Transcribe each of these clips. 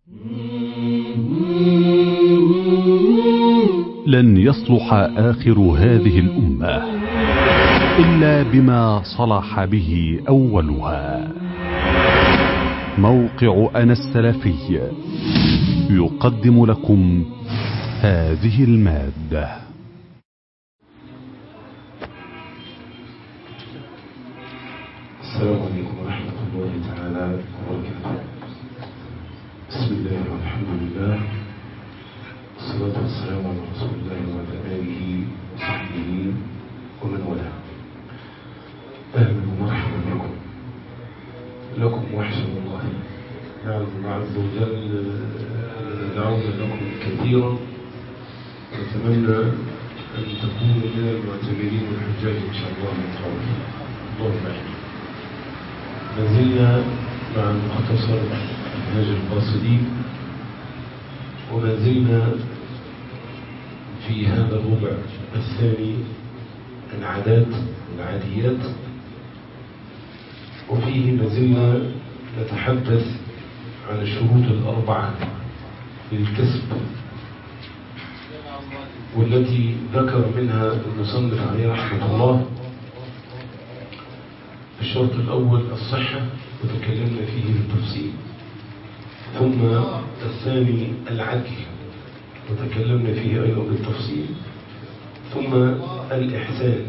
لن يصلح آخر هذه الأمة إلا بما صلح به أولها موقع أنا السلفي يقدم لكم هذه المادة السلام عليكم ورحمة الله تعالى وبركاته بسم الله والحمد لله والصلاة والسلام على رسول الله وعلى آله وصحبه ومن والاه أهلا ومرحبا بكم لكم وحشا الله يعلم الله عز وجل دعونا لكم كثيرا نتمنى أن تكونوا من المعتمرين والحجاج إن شاء الله من قبل اللهم آمين ما زلنا مع المختصر منهاج القاصدين وما زلنا في هذا الربع الثاني العادات العاديات وفيه ما زلنا نتحدث عن الشروط الأربعة للكسب والتي ذكر منها المصنف عليه رحمة الله الشرط الأول الصحة وتكلمنا فيه بالتفصيل ثم الثاني العدل وتكلمنا فيه أيضا بالتفصيل ثم الإحسان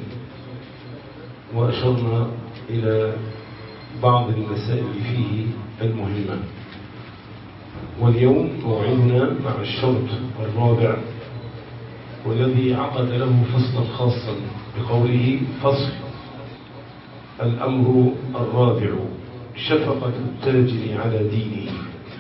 وأشرنا إلى بعض المسائل فيه المهمة واليوم موعدنا مع الشرط الرابع والذي عقد له فصلا خاصا بقوله فصل الأمر الرابع شفقة التاجر على دينه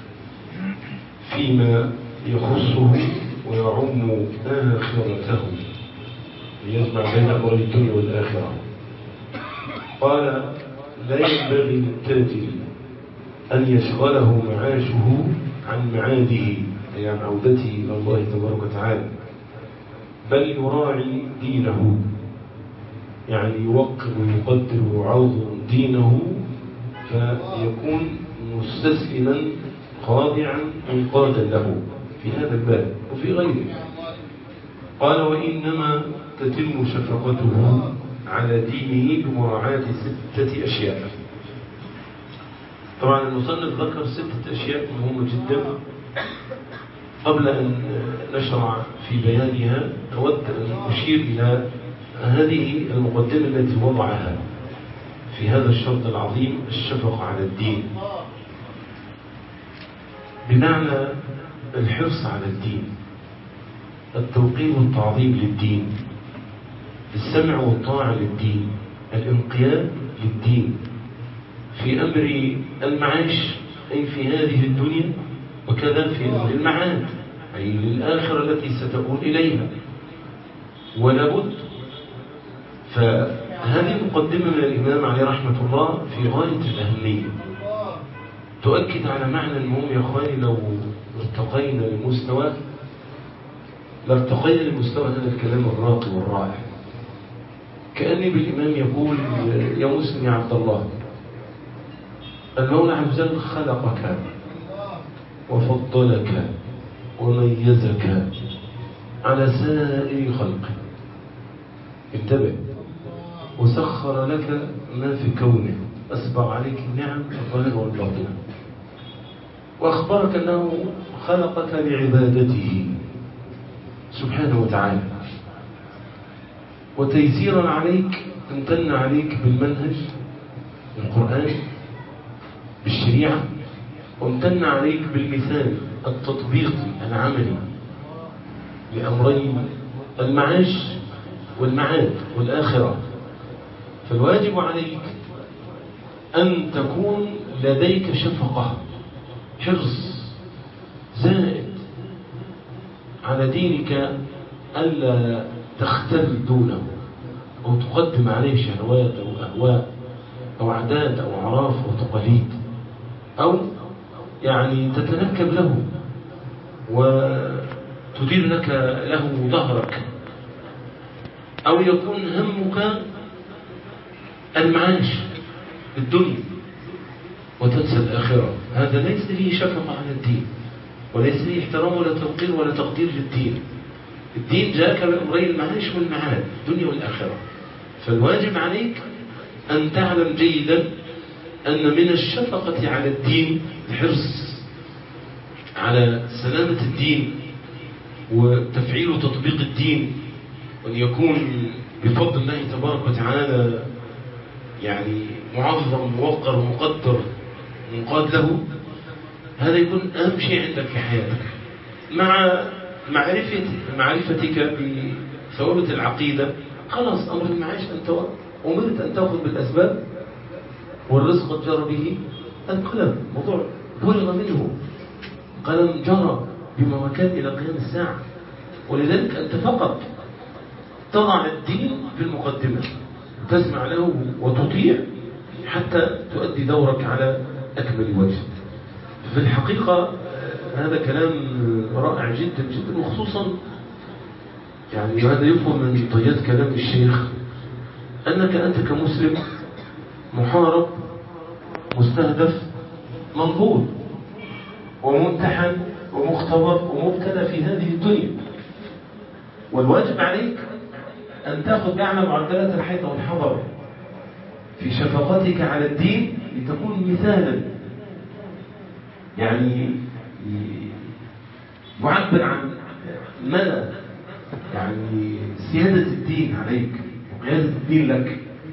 فيما يخصه ويعم آخرته ليجمع بين أمر الدنيا والآخرة قال لا ينبغي للتاجر أن يشغله معاشه عن معاده أي عن عودته إلى الله تبارك وتعالى بل يراعي دينه يعني يوقر ويقدر ويعظم دينه فيكون مستسلما خاضعا منقادا له في هذا الباب وفي غيره قال وإنما تتم شفقته على دينه بمراعاة ستة أشياء طبعا المصنف ذكر ستة أشياء مهمة جدا قبل أن نشرع في بيانها أود أن أشير إلى هذه المقدمة التي وضعها في هذا الشرط العظيم الشفقة على الدين بمعنى الحرص على الدين التوقير والتعظيم للدين السمع والطاعة للدين الانقياد للدين في أمر المعاش أي في هذه الدنيا وكذا في أمر المعاد أي للآخرة التي ستكون إليها ولابد فهذه مقدمة من الإمام عليه رحمة الله في غاية الأهمية تؤكد على معنى مهم يا أخواني لو ارتقينا لمستوى لارتقينا لمستوى هذا الكلام الراقي والرائع كأني بالإمام يقول يا مسلم يا عبد الله المولى عز وجل خلقك وفضلك وميزك على سائر خلقه انتبه وسخر لك ما في كونه أسبغ عليك النعم الظاهرة والباطنة وأخبرك أنه خلقك لعبادته سبحانه وتعالى وتيسيرا عليك امتن عليك بالمنهج القرآن بالشريعة وامتن عليك بالمثال التطبيقي العملي لأمرين المعاش والمعاد والآخرة فالواجب عليك أن تكون لديك شفقة حرص زائد على دينك ألا تختل دونه أو تقدم عليه شهوات أو أهواء أو عادات أو أعراف أو تقاليد أو يعني تتنكب له وتدير لك له ظهرك أو يكون همك المعاش الدنيا وتنسى الآخرة هذا ليس فيه شفقة على الدين وليس فيه احترام ولا توقير ولا تقدير للدين الدين جاءك بأمرين المعاش والمعاد الدنيا والآخرة فالواجب عليك أن تعلم جيدا أن من الشفقة على الدين الحرص على سلامة الدين وتفعيل وتطبيق الدين وأن يكون بفضل الله تبارك وتعالى يعني معظم موقر مقدر منقاد له هذا يكون أهم شيء عندك في حياتك مع معرفة معرفتك بثوابت العقيدة خلاص أمر المعاش أنت أمرت أن تأخذ بالأسباب والرزق قد جرى به القلم موضوع بلغ منه قلم جرى بما كان إلى قيام الساعة ولذلك أنت فقط تضع الدين في المقدمة تسمع له وتطيع حتى تؤدي دورك على أكمل وجه في الحقيقة هذا كلام رائع جدا جدا وخصوصا يعني هذا يفهم من طيات كلام الشيخ أنك أنت كمسلم محارب مستهدف منظور وممتحن ومختبر ومبتلى في هذه الدنيا والواجب عليك أن تأخذ بأعلى معدلات الحيطة والحضر في شفقتك على الدين لتكون مثالا يعني يعبر عن مدى يعني سيادة الدين عليك وقيادة الدين لك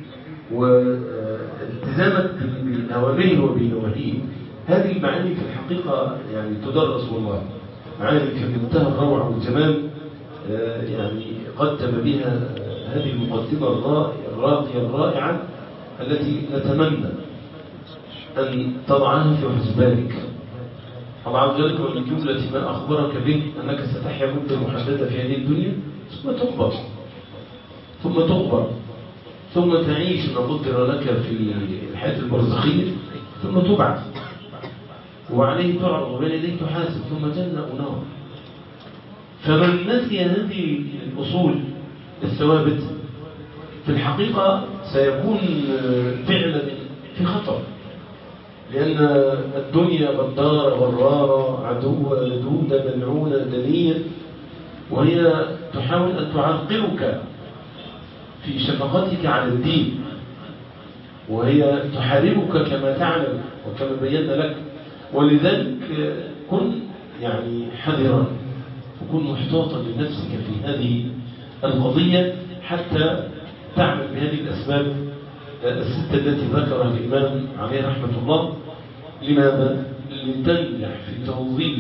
والتزامك بأوامره وبنواهيه هذه المعاني في الحقيقة يعني تدرس والله معاني في منتهى الروعة والجمال يعني قدم بها هذه المقدمة الراقية الرائعة التي نتمنى أن تضعها في حسبانك الله عز وجل ومن جملة ما أخبرك به أنك ستحيا مدة محددة في هذه الدنيا ثم تقبر ثم تقبر ثم تعيش ما قدر لك في الحياة البرزخية ثم تبعث وعليه تعرض وبين يديك تحاسب ثم جنة ونار فمن نسي هذه الأصول الثوابت في الحقيقة سيكون فعلا في خطر لأن الدنيا غدارة غرارة عدوة لدودة ملعونة دنية وهي تحاول أن تعرقلك في شفقتك على الدين وهي تحاربك كما تعلم وكما بينا لك ولذلك كن يعني حذرا وكن محتاطا لنفسك في هذه القضية حتى تعمل بهذه الأسباب الستة التي ذكرها الإمام عليه رحمة الله لماذا؟ لتنجح في توظيف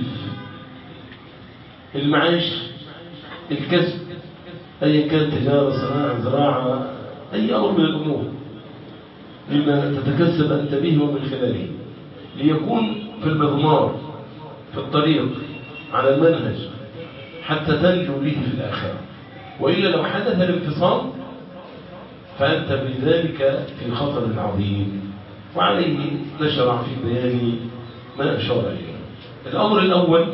المعاش الكسب أي كان تجارة صناعة زراعة أي أمر من الأمور لما تتكسب أنت به ومن خلاله ليكون في المضمار في الطريق على المنهج حتى تنجو به في الآخرة وإلا لو حدث الانفصام فأنت بذلك في خطر عظيم وعليه نشرع في بيان ما أشار إليه الأمر الأول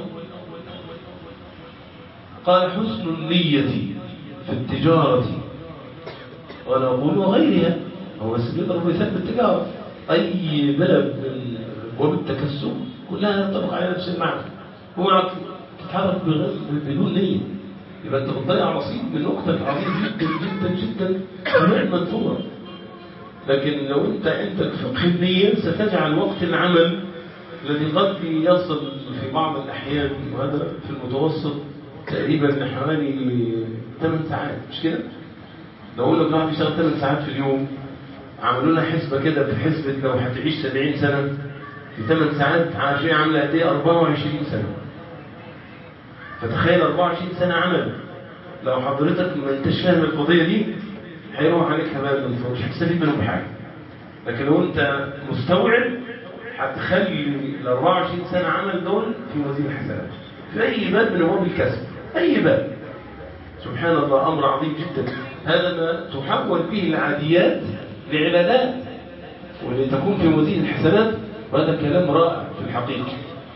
قال حسن النية في التجارة وأنا أقول وغيرها هو بس بيضرب مثال بالتجارة أي بلد من أبواب التكسب كلها تطبق على نفس المعنى هو تتحرك بدون نية يبقى أنت بتضيع نصيب من وقتك عظيم جدا جدا جدا غير منثورة لكن لو أنت عندك فقه النية ستجعل وقت العمل الذي قد يصل في بعض الأحيان وهذا في المتوسط تقريبا حوالي 8 ساعات مش كده؟ لو أقول لك راح يشتغل 8 ساعات في اليوم عملوا لنا حسبة كده في حسبة لو هتعيش 70 سنة في 8 ساعات عارفين عاملة قد ايه 24 سنة فتخيل 24 سنة عمل لو حضرتك ما انتش فاهم القضية دي هيروح عليك هبال من فوق مش هتستفيد منهم بحاجة لكن لو انت مستوعب هتخلي ال 24 سنة عمل دول في وزير الحسنات في أي باب من أبواب الكسب أي باب سبحان الله أمر عظيم جدا هذا ما تحول به العاديات لعبادات ولتكون في وزير الحسنات وهذا كلام رائع في الحقيقة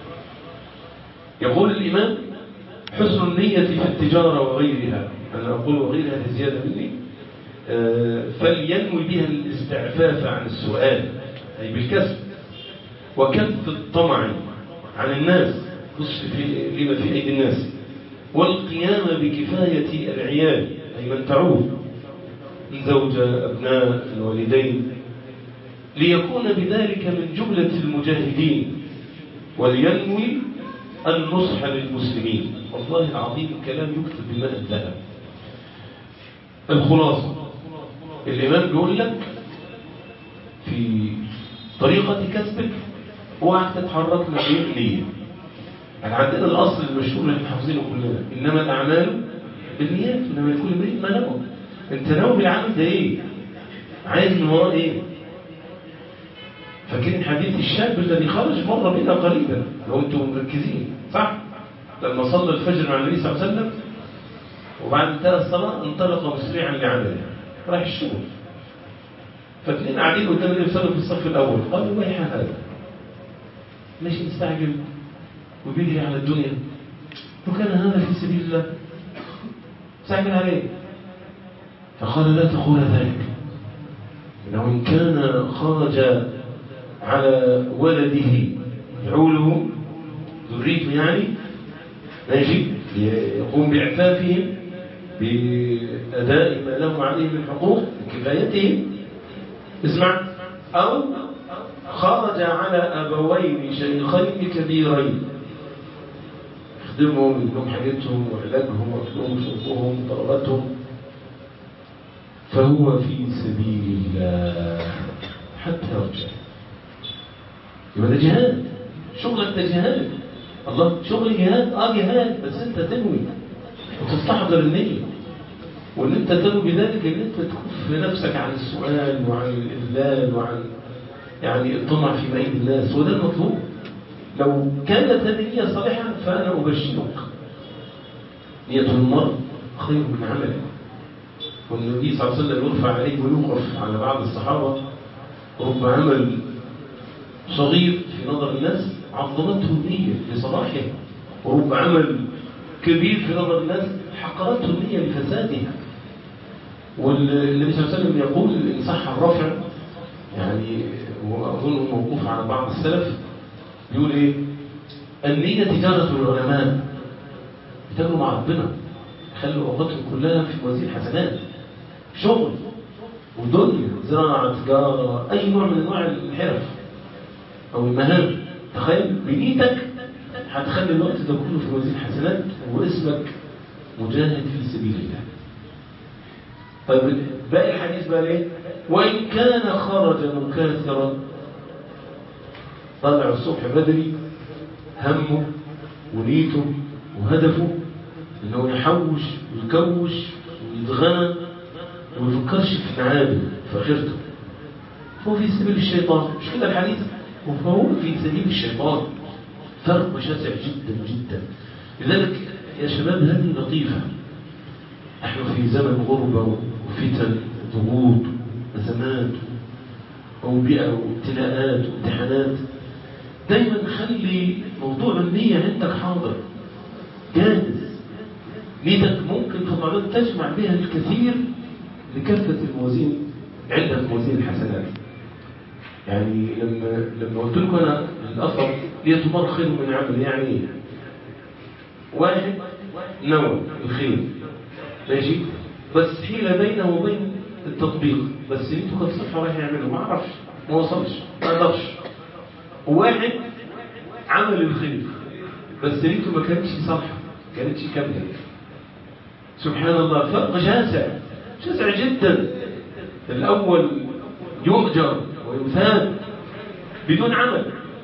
يقول الإمام حسن النية في التجارة وغيرها أنا أقول وغيرها هذه زيادة مني فلينوي بها الاستعفاف عن السؤال أي بالكسب وكف الطمع عن الناس بص في لما في أيدي الناس والقيام بكفاية العيال أي من تعود الزوجة أبناء الوالدين ليكون بذلك من جملة المجاهدين ولينوي النصح للمسلمين والله العظيم الكلام يكتب بماء الذهب الخلاصة الإمام بيقول لك في طريقة كسبك اوعى تتحرك من غير نية يعني عندنا الأصل المشهور اللي احنا حافظينه كلنا إنما الأعمال بالنيات إنما يكون امرئ ما نوى أنت ناوي بالعمل ده إيه؟ عايز من وراه إيه؟ فاكرين حديث الشاب الذي خرج مر بنا قريبا لو انتم مركزين صح؟ لما صلى الفجر مع النبي صلى الله عليه وسلم وبعد انتهى الصلاة انطلق مسرعا لعمله راح الشغل فاثنين قاعدين قدام النبي صلى الله عليه وسلم في الصف الأول قالوا ويح هذا ماشي مستعجل وبيجري على الدنيا وكان هذا في سبيل الله مستعجل عليه فقال لا تقول ذلك إنه إن كان خرج على ولده يعوله ذريته يعني ماشي يقوم بإعفافهم بأداء ما لهم عليه من حقوق بكفايتهم اسمع أو خرج على أبوين شيخين كبيرين يخدمهم لهم حاجتهم وعلاجهم وأكلهم وشربهم وطلباتهم فهو في سبيل الله حتى يرجع يبقى ده جهاد شغلك ده جهاد الله شغل جهاد اه جهاد بس انت تنوي وتستحضر النية وان انت تنوي بذلك ان انت تكف نفسك عن السؤال وعن الاذلال وعن يعني الطمع في بعيد الناس وده المطلوب لو كانت هذه النية صالحة فأنا أبشرك نية المرء خير من عمله والنبي صلى الله عليه وسلم يرفع عليه ويوقف على بعض الصحابة رب عمل صغير في نظر الناس عظمته النية لصلاحه ورب عمل كبير في نظر الناس حقرته النية لفسادها والنبي صلى الله عليه وسلم يقول إن صح الرفع يعني وأظنه موقوف على بعض السلف يقول إيه النية تجارة العلماء بتجروا مع ربنا خلوا أوقاتهم كلها في موازين حسنات شغل ودنيا زراعة تجارة أي نوع من أنواع الحرف أو المهام تخيل بنيتك هتخلي الوقت ده كله في موازين حسنات واسمك مجاهد في سبيل الله طيب باقي الحديث بقى ليه وإن كان خرج مكاثرا طلع الصبح بدري همه ونيته وهدفه انه يحوش ويكوش ويتغنى وما يفكرش في معاده في اخرته فهو في سبيل الشيطان مش كده الحديث وهو في سبيل الشيطان فرق شاسع جدا جدا لذلك يا شباب هذه لطيفة نحن في زمن غربة وفتن وضغوط أزمات وبيئة وابتلاءات وامتحانات دايما خلي موضوع النية عندك حاضر جاهز نيتك ممكن فطرات تجمع بها الكثير لكافة الموازين عندك موازين الحسنات يعني لما لما قلت لكم انا الاثر ليه تمر خير من عمل يعني ايه؟ واحد نوى الخير ماشي بس حيلة بينه وبين التطبيق بس انتوا كانت صفحة رايح يعمله ما اعرفش ما وصلش ما قدرش وواحد عمل الخير بس ريته ما كانتش صالحة ما كانتش كاملة سبحان الله فرق شاسع شاسع جدا الأول يؤجر ويثاب بدون عمل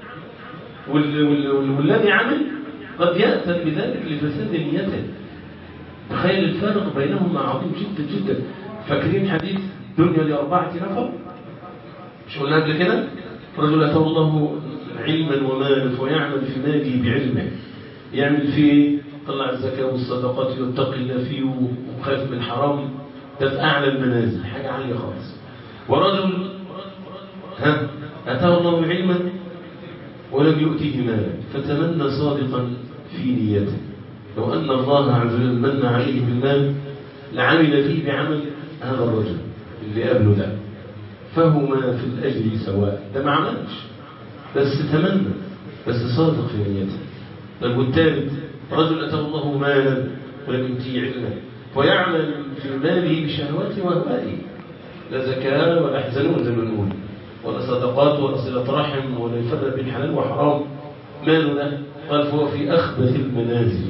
وال- وال- وال- والذي عمل قد يأثم بذلك لفساد نيته تخيل الفارق بينهما عظيم جدا جدا فاكرين حديث دنيا لأربعة نفر مش قلنا قبل كده رجل أتاه الله علما ومالا ويعمل في ماله بعلمه يعمل فيه طلع الزكاة والصدقات ويتقي الله فيه وخاف من الحرام ده في أعلى المنازل حاجة عالية خالص ورجل ها أتاه الله علما ولم يؤتيه مالا فتمنى صادقا في نيته لو أن الله عز وجل من عليه بالمال لعمل فيه بعمل هذا الرجل اللي قبله ده فهما في الأجر سواء ده ما عملش بس تمنى بس صادق في نيته طيب والثالث رجل أتاه الله مالا ولم يؤتيه علما ويعمل في ماله بشهواته وهوائه لا زكاة ولا حزنون زي ما نقول ولا صدقات ولا صلة رحم ولا يفرق بين حلال وحرام ماله ده قال فهو في أخبث المنازل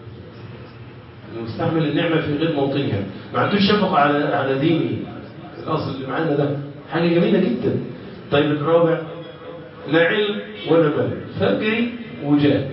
مستعمل النعمة في غير موطنها ما عندوش شفقة على على دينه الأصل اللي معانا ده حاجة جميلة جدا طيب الرابع لا علم ولا مال فجري وجاه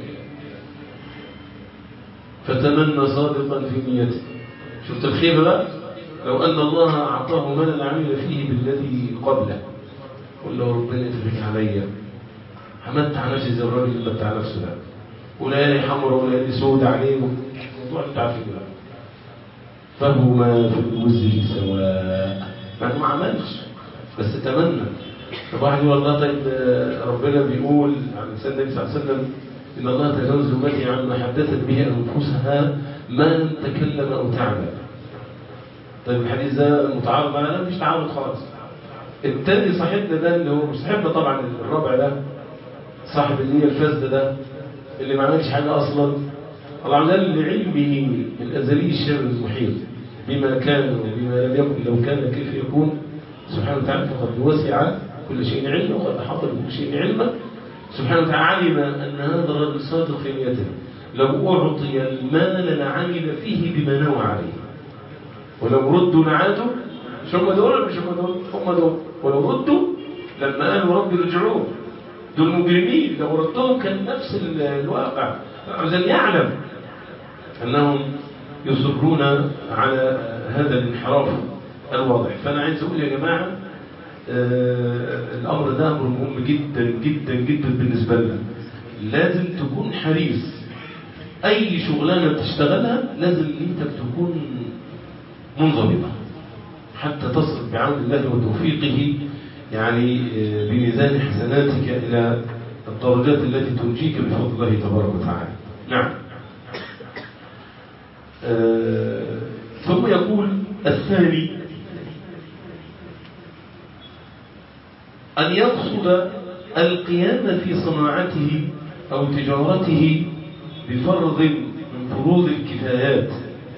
فتمنى صادقا في نيته شفت الخيبة بقى لو أن الله أعطاه مالا لعمل فيه بالذي قبله قل له ربنا يترك عليا همتع نفسي زي الراجل اللي متع نفسه ده وليالي حمراء وليالي سود عليه الموضوع انت عارفين بقى فهما في الوزر سواء ما ما عملش بس تمنى طب واحد يقول الله طيب ربنا بيقول عن لسان النبي صلى الله عليه وسلم ان الله تجاوز امتي عما حدثت به انفسها ما لم تكلم او تعمل طيب الحديث ده متعارض معنا لا مش تعارض خالص التاني صاحبنا ده اللي هو مش صاحبنا طبعا الرابع ده صاحب النية الفاسدة ده اللي ما عملش حاجة أصلا الله عز وجل لعلمه الأزلي الشر المحيط بما كان وبما لم يكن لو كان كيف يكون سبحانه وتعالى فقد وسع كل شيء علما وقد أحاط بكل شيء علما سبحانه وتعالى علم أن هذا الرجل صادق في نيته لو أعطي المال لعمل فيه بما نوى عليه ولو ردوا لعادوا مش هم دول ولا مش هم دول هم دول ولو ردوا لما قالوا رب ارجعون دول مجرمين لو ردهم كان نفس الواقع عشان يعلم أنهم يصرون على هذا الانحراف الواضح فأنا عايز أقول يا جماعة آه الأمر ده أمر مهم جدا جدا جدا بالنسبة لنا لازم تكون حريص أي شغلانة بتشتغلها لازم نيتك تكون منضبطة حتى تصل بعون الله وتوفيقه يعني بميزان حسناتك إلى الدرجات التي تنجيك بفضل الله تبارك وتعالى نعم آه ثم يقول الثاني أن يقصد القيام في صناعته أو تجارته بفرض من فروض الكفايات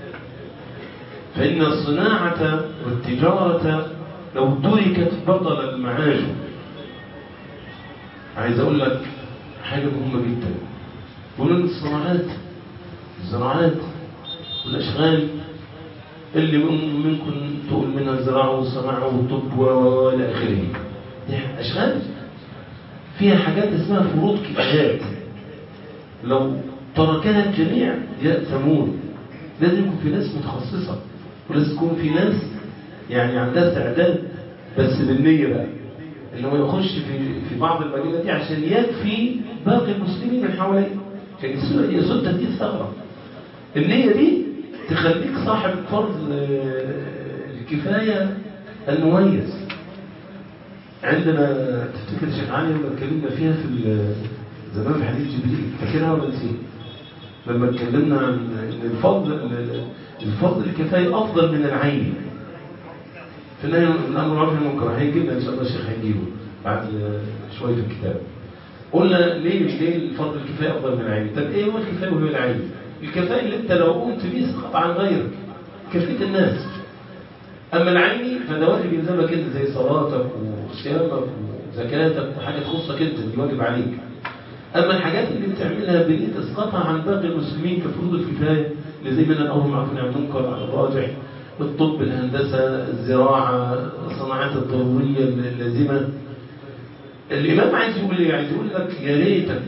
فإن الصناعة والتجارة لو تركت بطل المعاش عايز أقول لك حاجة مهمة جدا يقولون الصناعات الزراعات والأشغال اللي منكم تقول منها الزراعة والصناعة والطب وإلى آخره أشغال فيها حاجات اسمها فروض كفايات لو تركها الجميع يأثمون لازم يكون في ناس متخصصة ولازم يكون في ناس يعني عندها استعداد بس بالنية بقى انه يخش في في بعض المدينة دي عشان يكفي باقي المسلمين من حواليه عشان يسد تهديد ثغرة النية دي تخليك صاحب فرض الكفاية المميز عندنا تفتكر شيخ علي لما اتكلمنا فيها في زمان في حديث جبريل فاكرها ولا نسيت؟ لما اتكلمنا عن ان الفضل الفضل الكفاية افضل من العين في النهاية الأمر معروف المنكر هيجي لنا إن شاء الله الشيخ هيجيبه بعد شوية في الكتاب قلنا ليه ليه الفرض الكفاية أفضل من العين طب إيه هو الكفاية وهو العين الكفاية اللي أنت لو قمت بيه سقط عن غيرك كفيت الناس أما العين فده واجب يلزمك أنت زي صلاتك وصيامك وزكاتك وحاجة تخصك أنت دي واجب عليك أما الحاجات اللي بتعملها بإن تسقطها عن باقي المسلمين كفروض الكفاية اللي زي ما أنا الأمر معروف عن المنكر على الراجح الطب الهندسة الزراعة الصناعات الضرورية اللازمة الإمام عايز يقول ايه؟ عايز يقول لك يا ريتك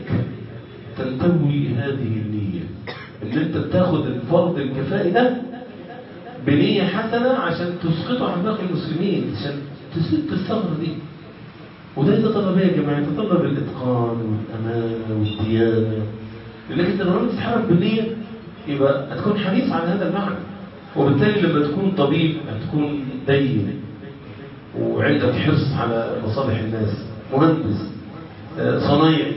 تنتوي هذه النية إن أنت بتاخد الفرض الكفائي ده بنية حسنة عشان تسقطه عن باقي المسلمين عشان تسد الثغرة دي وده يتطلب ايه يا جماعة؟ يتطلب الإتقان والأمانة والديانة لأنك أنت لما تتحرك بالنية يبقى هتكون حريص على هذا المعنى وبالتالي لما تكون طبيب هتكون دين وعندك حرص على مصالح الناس مهندس صنايعي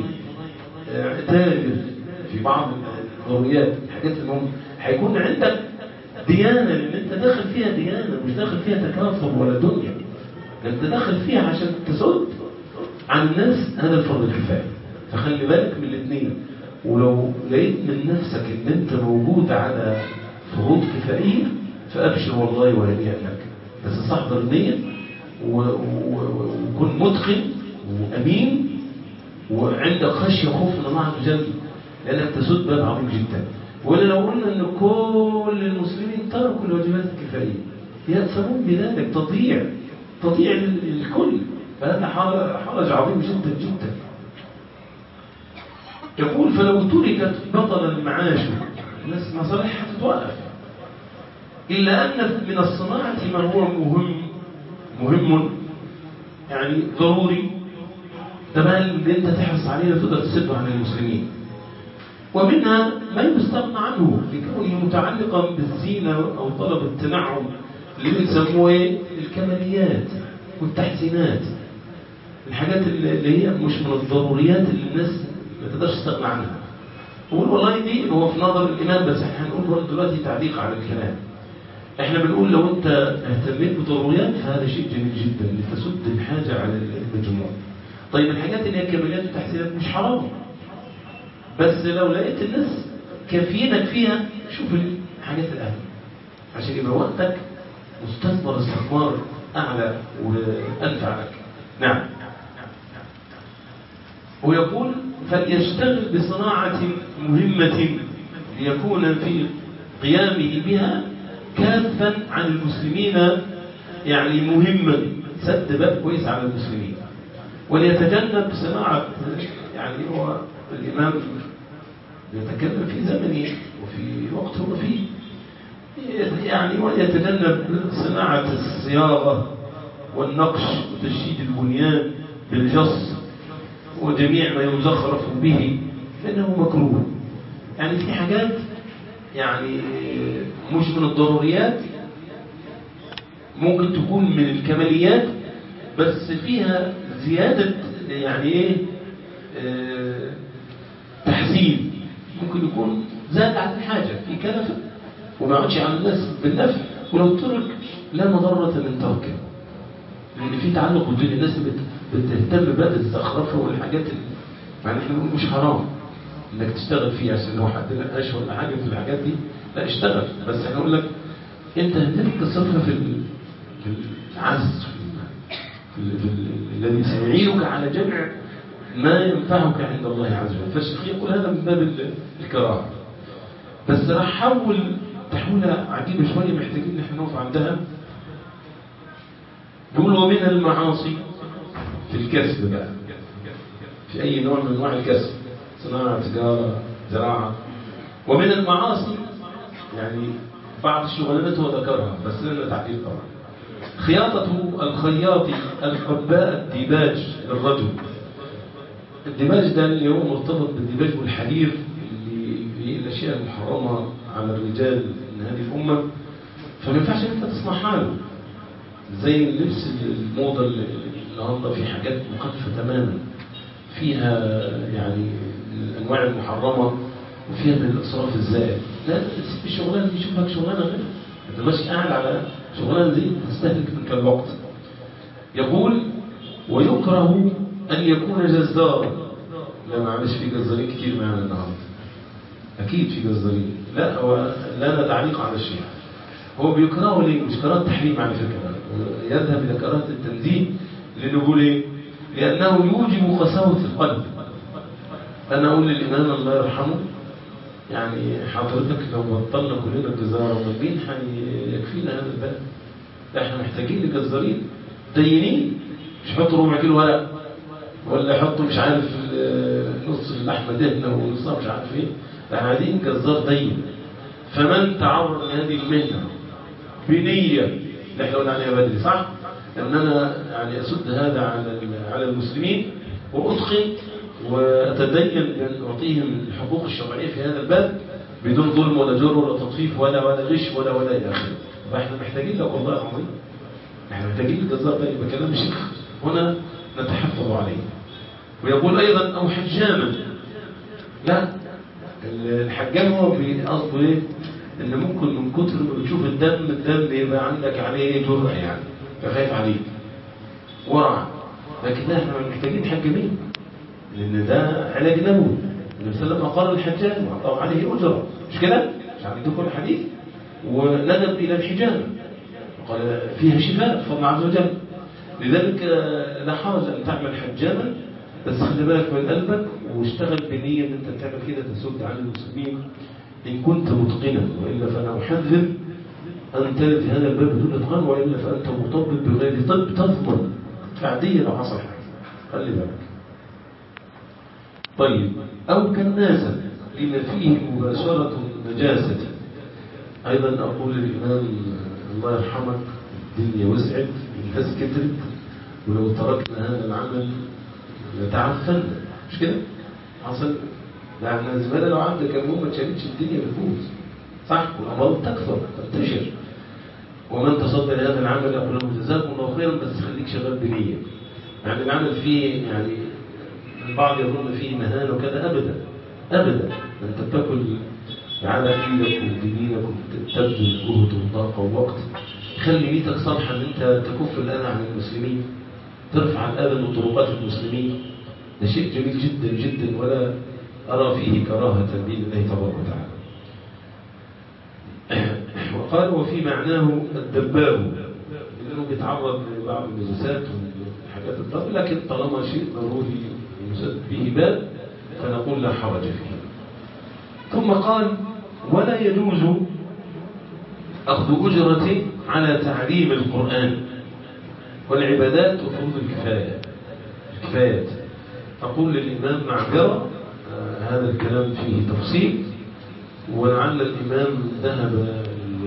تاجر في بعض الضروريات الحاجات المهم هيكون عندك ديانة لأن أنت داخل فيها ديانة مش داخل فيها تكاثر ولا دنيا أنت داخل فيها عشان تسد عن الناس هذا الفرض الكفاية فخلي بالك من الاثنين ولو لقيت من نفسك ان انت موجود على فروض كفائية فابشر والله وهنيئا لك بس استحضر النية و- و- وكن متقن وامين وعندك خشيه وخوف من الله عز وجل لانك تسد باب عظيم جدا ولا لو قلنا ان كل المسلمين تركوا الواجبات الكفائيه يأثمون بذلك تضيع تضيع ال- الكل فهذا حرج حرج عظيم جدا جدا يقول فلو تركت بطل المعاش الناس مصالحها تتوقف إلا أن من الصناعة ما هو مهم مهم يعني ضروري ده بقى اللي انت تحرص عليه تقدر تسده عن المسلمين ومنها ما يستغنى عنه لكونه متعلقا بالزينة أو طلب التنعم اللي بنسموه ايه الكماليات والتحسينات الحاجات اللي هي مش من الضروريات اللي الناس ما تقدرش تستغنى عنها يقول والله دي هو في نظر الإمام بس احنا هنقول برضه دلوقتي تعليق على الكلام احنا بنقول لو انت اهتميت بضروريات فهذا شيء جميل جدا لتسد الحاجة على المجموع طيب الحاجات اللي هي كماليات وتحسينات مش حرام بس لو لقيت الناس كافيينك فيها شوف الحاجات الأهم عشان يبقى وقتك مستثمر استثمار أعلى وأنفع لك نعم ويقول فليشتغل بصناعة مهمة ليكون في قيامه بها كافا عن المسلمين يعني مهما سد باب كويس على المسلمين وليتجنب صناعة يعني هو الإمام يتكلم في زمنه وفي وقت هو فيه يعني وليتجنب صناعة الصياغة والنقش وتشييد البنيان بالجص وجميع ما يزخرف به فإنه مكروه يعني في حاجات يعني مش من الضروريات ممكن تكون من الكماليات بس فيها زيادة يعني ايه اه تحسين ممكن يكون زاد عن الحاجة في كلفة وما عادش على الناس بالنفع ولو ترك لا مضرة من تركه لأن في تعلق بين الناس بتهتم بقى بالزخرفة والحاجات اللي يعني احنا بنقول مش حرام انك تشتغل فيه عشان لو حد نقاش ولا حاجة في الحاجات دي لا اشتغل بس احنا نقول لك انت هتلك تصرفها في في العز الذي سيعينك على جمع ما ينفعك عند الله عز وجل فالشيخ يقول هذا من باب الكراهه بس راح حول تحويله عجيبه شويه محتاجين نحن نقف عندها بيقول ومن المعاصي في الكسب بقى في اي نوع من انواع الكسب صناعه تجاره زراعه ومن المعاصي يعني بعض الشغلانات هو ذكرها بس لنا تعقيد طبعا خياطة الخياط القباء الديباج للرجل الديباج ده اللي هو مرتبط بالديباج والحرير اللي هي الأشياء المحرمة على الرجال من هذه الأمة فما ينفعش انت تصنعها له زي اللبس الموضة اللي النهارده في حاجات مخففة تماما فيها يعني الأنواع المحرمة وفيها من الإسراف الزائد لا تسيب الشغلانة دي شوف لك شغلانة غيرها انت ماشي قاعد على شغلانه دي تستهلك منك الوقت يقول ويكره ان يكون جزارا لا معلش في جزارين كتير معنا النهارده اكيد في جزارين لا هو لا تعليق على الشيء هو بيكرهه ليه مش كراهه تحريم على فكره يذهب الى كراهه التنزيه لانه بيقول ايه لانه يوجب قساوه القلب انا اقول للامام الله يرحمه يعني حضرتك لو بطلنا كلنا الجزارة ومجين يكفينا هذا البلد احنا محتاجين لجزارين دينين مش يحطوا ربع كيلو ورق ولا يحطوا مش عارف نص اللحمة دهنة ونصها مش عارف ايه احنا عايزين جزار دين فمن تعرض لهذه المهنة بنية اللي احنا قلنا عليها بدري صح؟ ان انا يعني اسد هذا على على المسلمين واتقن وأتدين بأن أعطيهم الحقوق الشرعية في هذا الباب بدون ظلم ولا جور ولا تطفيف ولا ولا غش ولا ولا إلى آخره فإحنا محتاجين لك والله العظيم إحنا محتاجين الجزار ده يبقى كلام الشيخ هنا نتحفظ عليه ويقول أيضا أو حجاما لا الحجام هو قصده إيه؟ إن ممكن من كتر ما بتشوف الدم الدم يبقى عندك عليه جرأة يعني فخايف عليه ورع لكن احنا محتاجين حجامين لأن ده علاج نبوي النبي صلى الله عليه وسلم أقر الحجاج وأعطاه عليه أجرة مش كده؟ مش عندكم الحديث وندب إلى الحجامة قال فيها شفاء بفضل الله عز وجل لذلك آه، لا حرج أن تعمل حجاما بس خلي بالك من قلبك واشتغل بنية ان انت تعمل كده تسد عن المسلمين ان كنت متقنا والا فانا احذر ان ترد هذا الباب بدون اتقان والا فانت مرتبط بغير طب تضمن فعدية لو حصل حاجه خلي بالك طيب او كالناسا لما فيه مباشرة النجاسة ايضا اقول للامام الله يرحمك الدنيا وسعت الناس كترت ولو تركنا هذا العمل لتعفن مش كده حصل ده احنا زمان لو عندك المهم ما تشاركش الدنيا بتفوز صح والامراض تكثر تنتشر ومن تصدى لهذا العمل اقول له جزاكم الله خيرا بس خليك شغال بنيه يعني العمل فيه يعني البعض يظن فيه مهانه وكذا ابدا ابدا انت بتاكل على ايدك وبدينك وتبذل جهد وطاقه ووقت خلي نيتك صالحه ان انت تكف الاذى عن المسلمين ترفع الاذى من طرقات المسلمين ده شيء جميل جدا جدا ولا ارى فيه كراهه دين الله تبارك وتعالى وقال وفي معناه الدباب لانه بيتعرض لبعض النجاسات والحاجات الضر لكن طالما شيء ضروري يسد به باب فنقول لا حرج فيه ثم قال ولا يجوز أخذ أجرة على تعليم القرآن والعبادات وفروض الكفاية الكفايات أقول للإمام معذرة آه هذا الكلام فيه تفصيل ولعل الإمام ذهب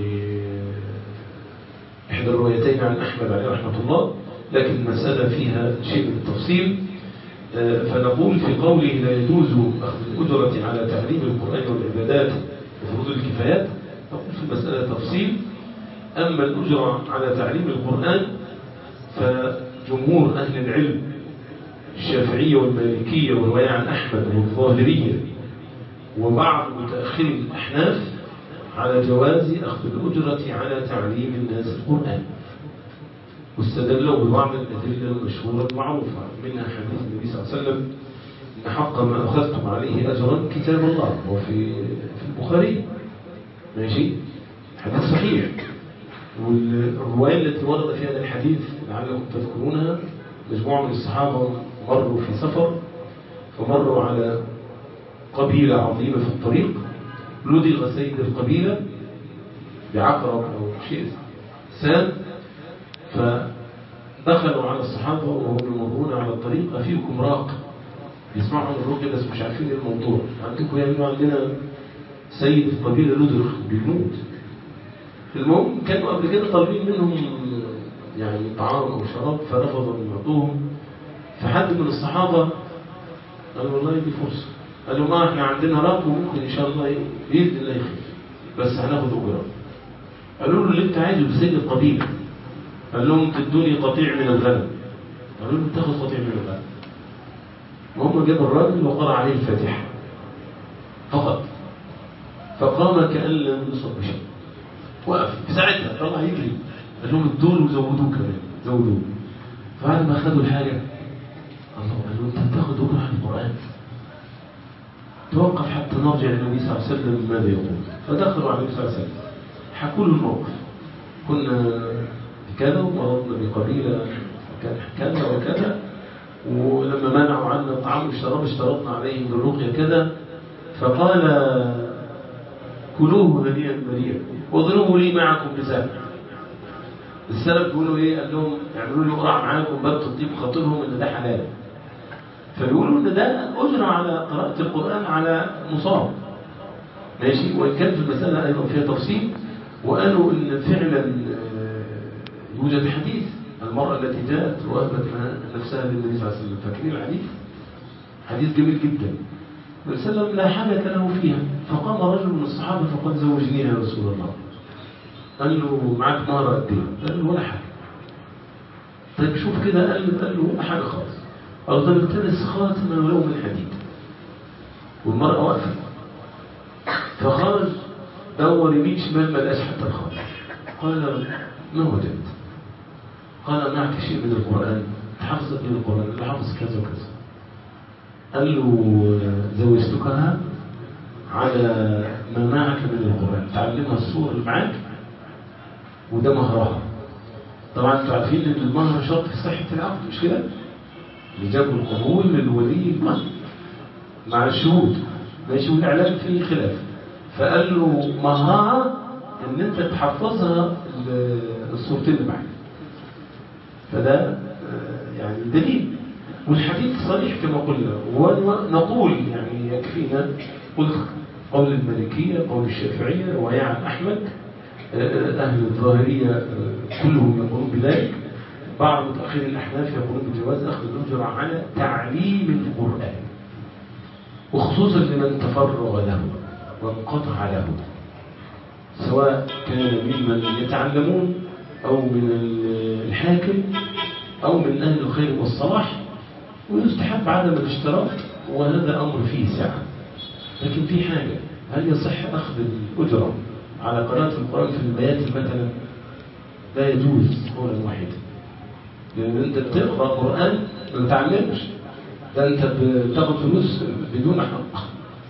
لإحدى الروايتين عن أحمد عليه رحمة الله لكن المسألة فيها شيء من التفصيل آه فنقول في قوله لا يجوز أخذ الأجرة على تعليم القرآن والعبادات وفروض الكفايات نقول في المسألة تفصيل أما الأجرة على تعليم القرآن فجمهور أهل العلم الشافعية والمالكية والرواية عن أحمد والظاهرية وبعض متأخري الأحناف على جواز أخذ الأجرة على تعليم الناس القرآن واستدلوا ببعض الأدلة المشهورة المعروفة منها حديث النبي صلى الله عليه وسلم إن حق ما أخذتم عليه أجرا كتاب الله وفي في البخاري ماشي حديث صحيح والرواية التي ورد في هذا الحديث لعلكم تذكرونها مجموعة من الصحابة مروا في سفر فمروا على قبيلة عظيمة في الطريق لدغ سيد القبيلة بعقرب أو شيء سام فدخلوا على الصحابة وهم يمرون على الطريق أفيكم راق يسمعوا الرقية بس مش عارفين الموضوع عندكم يعملوا عندنا سيد القبيلة لدغ بيموت المهم كانوا قبل كده طالبين منهم يعني طعام أو شراب فرفضوا أن يعطوهم فحد من الصحابة قال والله دي فرصة قالوا ما احنا عندنا راب وممكن ان شاء الله بإذن الله يخف بس هناخد أجرة قالوا له اللي انت عايزه بسيد القبيلة قال لهم تدوني قطيع من الغنم قالوا له تاخد قطيع من الغنم وهم جابوا الراجل وقرأ عليه الفاتحة فقط فقام كأن لم يصب بشيء وقف في ساعتها طلع يجري قال لهم ادوا وزودوه كمان زودوه فبعد ما خدوا الحاجة الله قال له انت هتاخد أجرة عن القرآن توقف حتى نرجع للنبي صلى الله عليه وسلم ماذا يقول فدخلوا على النبي صلى الله عليه وسلم حكوا له الموقف كنا كذا ومرضنا بقبيلة كذا وكذا ولما منعوا عنا الطعام والشراب اشترطنا عليهم بالرقية كذا فقال كلوه هنيئا مريئا واضربوا لي معكم بسبب السلف بيقولوا ايه قال لهم اعملوا لي قرعه معاكم باب تطيب خاطرهم ان ده حلال فبيقولوا ان ده اجرى على قراءه القران على مصاب ماشي وان كان في المساله ايضا فيها تفصيل وقالوا ان فعلا يوجد حديث المراه التي جاءت وهبت نفسها للنبي صلى الله عليه وسلم فاكرين الحديث حديث جميل جدا النبي صلى الله عليه وسلم لا حاجه له فيها فقام رجل من الصحابه فقال زوجنيها يا رسول الله قال له معاك مهر قد ايه؟ قال له ولا حاجه طيب شوف كده قال له قال له حاجه خالص قال طيب التمس خاتما ولو من حديد والمرأة واقفة فخرج دور يمين شمال ما لقاش حتى الخاتم قال ما وجدت قال معك شيء من القرآن حفظت من القرآن اللي حفظ كذا وكذا قال له زوجتكها على ما معك من القرآن تعلمها الصور اللي معاك وده مهرها طبعا انتوا عارفين ان المهر شرط في صحة العقد مش كده؟ لجاب القبول للولي المهر مع الشهود ماشي والاعلام فيه خلاف فقال له مهرها ان انت تحفظها الصورتين اللي معاك فده يعني دليل والحديث صريح كما قلنا ونقول يعني يكفينا قلت قول المالكية قول الشافعية رواية عن أحمد أهل الظاهرية كلهم يقولون بذلك بعض متأخرين الأحناف يقولون بجواز أخذ الأجرة على تعليم القرآن وخصوصا لمن تفرغ له وانقطع له سواء كان ممن يتعلمون أو من الحاكم أو من أهل الخير والصلاح ويستحب عدم الاشتراك وهذا أمر فيه سعة لكن في حاجة هل يصح أخذ الأجرة على قناة القرآن في البيات مثلا لا يجوز قولا واحدا لأن أنت بتقرأ قرآن ما بتعلمش ده أنت بتاخد فلوس بدون حق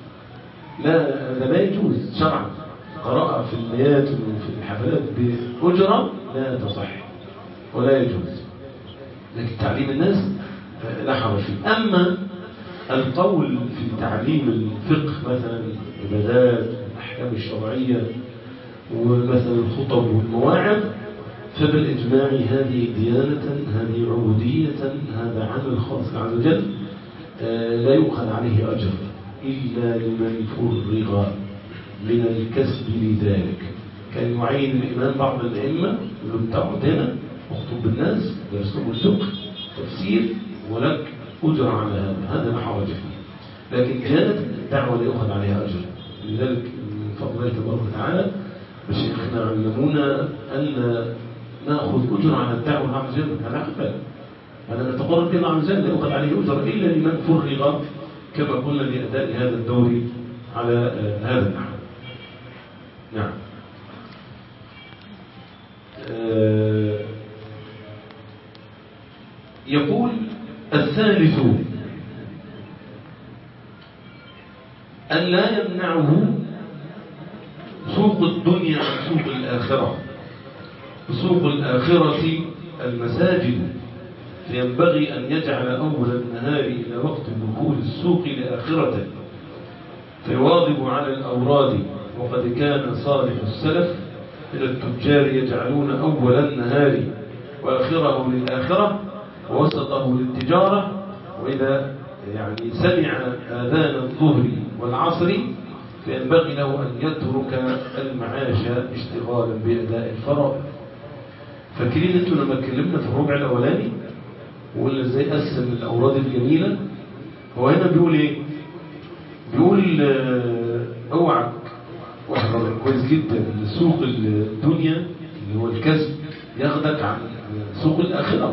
لا ده لا يجوز شرعا قراءة في البيات وفي الحفلات بأجرة لا تصح ولا يجوز لكن تعليم الناس لا حرج فيه أما القول في تعليم الفقه مثلا العبادات الأحكام الشرعية ومثلا الخطب والمواعظ فبالإجماع هذه ديانة هذه عبودية هذا عمل خاص عز وجل لا يؤخذ عليه أجر إلا لمن فرغ من الكسب لذلك كان يعين الإمام بعض الأئمة يقول له هنا اخطب بالناس درسهم الفقه تفسير ولك أجر على هذا هذا لا حرج فيه لكن كانت الدعوة لا يؤخذ عليها أجر لذلك من فضل الله تبارك وتعالى مشايخنا علمونا أن نأخذ أجر على الدعوة عز وجل على قبل هذا نتقرب إلى عز وجل لا يؤخذ عليه أجر إلا لمن فرغ كما قلنا لأداء هذا الدور على هذا النحو نعم أه يقول الثالث أن لا يمنعه سوق الدنيا عن سوق الآخرة سوق الآخرة المساجد فينبغي أن يجعل أول النهار إلى وقت دخول السوق لآخرة فيواظب على الأوراد وقد كان صالح السلف من التجار يجعلون أول النهار وآخره للآخرة ووسطه للتجارة وإذا يعني سمع آذان الظهر والعصر فينبغي له أن يترك المعاش اشتغالا بأداء الفرائض فاكرين انتوا لما اتكلمنا في الربع الأولاني وقلنا ازاي قسم الأوراد الجميلة هو هنا بيقول ايه بيقول اوعك واحفظ كويس جدا ان سوق الدنيا اللي هو الكسب ياخدك عن سوق الآخرة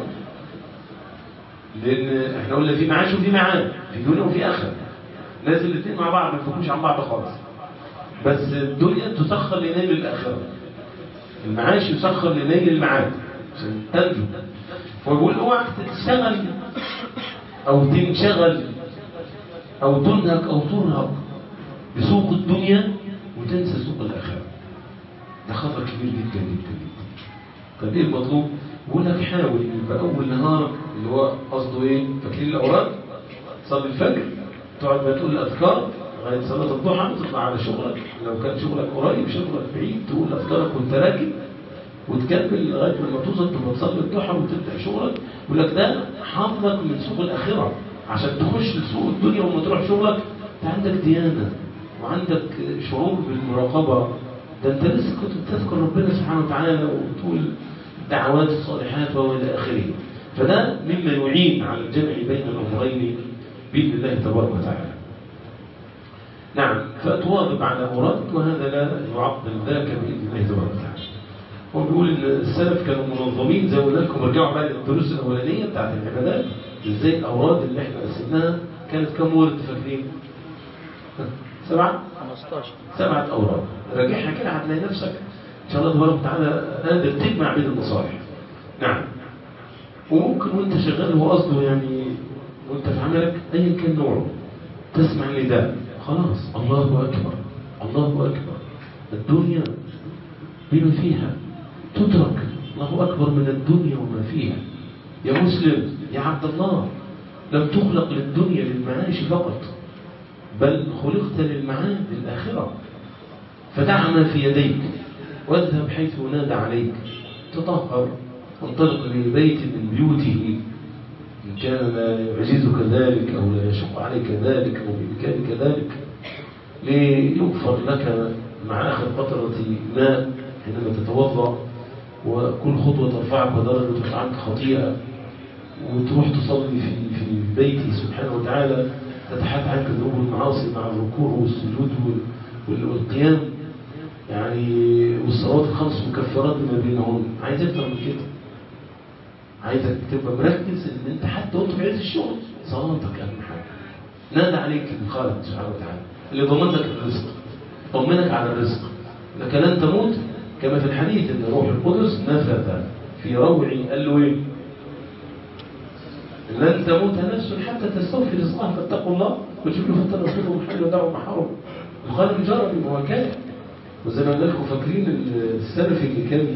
لأن احنا قلنا في معاش وفي معاد في دنيا وفي آخرة لازم الاثنين مع بعض ما يفكوش عن بعض خالص بس الدنيا تسخر لنيل الآخرة المعاش يسخر لنيل المعاد عشان تنجو ويقول اوعك تشتغل او تنشغل او تنهك او ترهق بسوق الدنيا وتنسى سوق الآخرة ده خطر كبير جدا جدا جدا طب ايه المطلوب؟ بقول لك حاول يبقى اول نهارك اللي هو قصده ايه؟ فاكرين الاوراق؟ تصلي الفجر تقعد بقى تقول الاذكار لغايه صلاه الضحى وتطلع على شغلك لو كان شغلك قريب شغلك بعيد تقول اذكارك وانت راكب وتكمل لغايه لما توصل تبقى تصلي الضحى وتبدا شغلك يقول لك ده حافظك من سوق الاخره عشان تخش لسوق الدنيا وما تروح شغلك انت عندك ديانه وعندك شعور بالمراقبه ده انت لسه كنت بتذكر ربنا سبحانه وتعالى وتقول الدعوات الصالحات والى اخره فده مما يعين على الجمع بين الامرين باذن الله تبارك وتعالى نعم فتواظب على مرادك وهذا لا يعطل ذاك باذن الله تبارك وتعالى هو بيقول ان السلف كانوا منظمين زي ما قلنا لكم ارجعوا بقى للدروس الاولانيه بتاعت العبادات ازاي الاوراد اللي احنا قسمناها كانت كم ورد فاكرين؟ سبعه؟ 15 سبعه اوراد راجعها كده هتلاقي نفسك ان شاء الله تبارك وتعالى قادر تجمع بين المصالح نعم وممكن وانت شغال هو قصده يعني وانت في عملك ايا كان نوعه تسمع النداء خلاص الله أكبر الله أكبر الدنيا بما فيها تترك الله أكبر من الدنيا وما فيها يا مسلم يا عبد الله لم تخلق للدنيا للمعاش فقط بل خلقت للمعاد للآخرة فدع ما في يديك واذهب حيث نادى عليك تطهر وانطلق لبيت من بيوته إن كان لا يعجزك ذلك أو لا يشق عليك ذلك أو بإمكانك ذلك ليغفر لك مع آخر قطرة ماء حينما تتوضأ وكل خطوة ترفعك ودرجة ترفعك خطيئة وتروح تصلي في في بيته سبحانه وتعالى تتحدى عنك ذنوب المعاصي مع الركوع والسجود والقيام يعني والصلوات الخمس مكفرات ما بينهم عايز اكتر من كده عايزك تبقى مركز ان انت حتى وانت في عز الشغل صلاتك اهم حاجه نادى عليك الخالق سبحانه وتعالى اللي ضمن لك الرزق طمنك على الرزق انك لن تموت كما في الحديث ان روح القدس نفث في روعي قال له ايه لن تموت نفس حتى تستوفي رزقها فاتقوا الله وجبلوا فتنصروا محل ودعوا محارم الخالق جرى بما هو كان وزي ما قلنا لكم فاكرين السلفي اللي كان